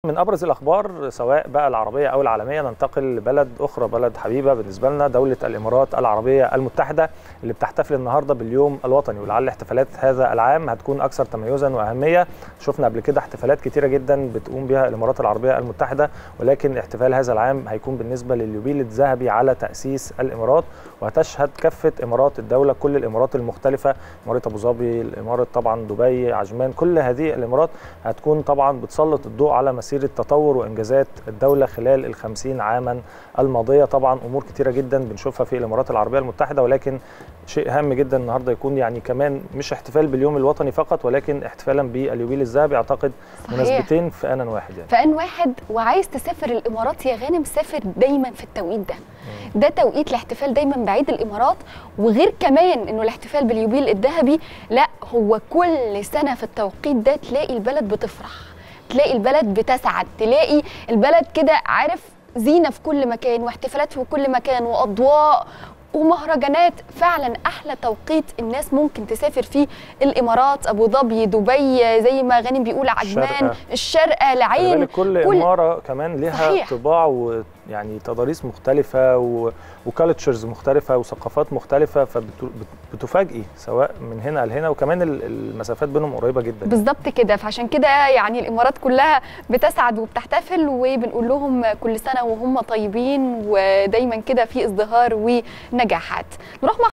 من ابرز الاخبار سواء بقى العربيه او العالميه ننتقل لبلد اخرى بلد حبيبه بالنسبه لنا دوله الامارات العربيه المتحده اللي بتحتفل النهارده باليوم الوطني ولعل احتفالات هذا العام هتكون اكثر تميزا واهميه شفنا قبل كده احتفالات كتيره جدا بتقوم بها الامارات العربيه المتحده ولكن احتفال هذا العام هيكون بالنسبه لليوبيل الذهبي على تاسيس الامارات وهتشهد كافه امارات الدوله كل الامارات المختلفه اماره ابو ظبي الاماره طبعا دبي عجمان كل هذه الامارات هتكون طبعا بتسلط الضوء على مسيره تطور وانجازات الدوله خلال ال 50 عاما الماضيه طبعا امور كتيره جدا بنشوفها في الامارات العربيه المتحده ولكن شيء هام جدا النهارده يكون يعني كمان مش احتفال باليوم الوطني فقط ولكن احتفالا باليوبيل الذهبي اعتقد صحيح. مناسبتين في ان واحد يعني فان واحد وعايز تسافر الامارات يا غانم سافر دايما في التوقيت ده ده توقيت الاحتفال دايما بعيد الامارات وغير كمان انه الاحتفال باليوبيل الذهبي لا هو كل سنه في التوقيت ده تلاقي البلد بتفرح تلاقي البلد بتسعد تلاقي البلد كده عارف زينه في كل مكان واحتفالات في كل مكان واضواء ومهرجانات فعلا احلى توقيت الناس ممكن تسافر فيه الامارات ابو ظبي دبي زي ما غانم بيقول عجمان الشارقة. الشارقه خلي العين بالك كل, كل- اماره كمان لها صحيح. طباع ويعني تضاريس مختلفه و... وكالتشرز مختلفه وثقافات مختلفه فبتفاجئي سواء من هنا لهنا وكمان ال- المسافات بينهم قريبه جدا بالظبط كده فعشان كده يعني الامارات كلها بتسعد وبتحتفل وبنقول لهم كل سنه وهم طيبين ودايما كده في ازدهار ونجاحات نروح مع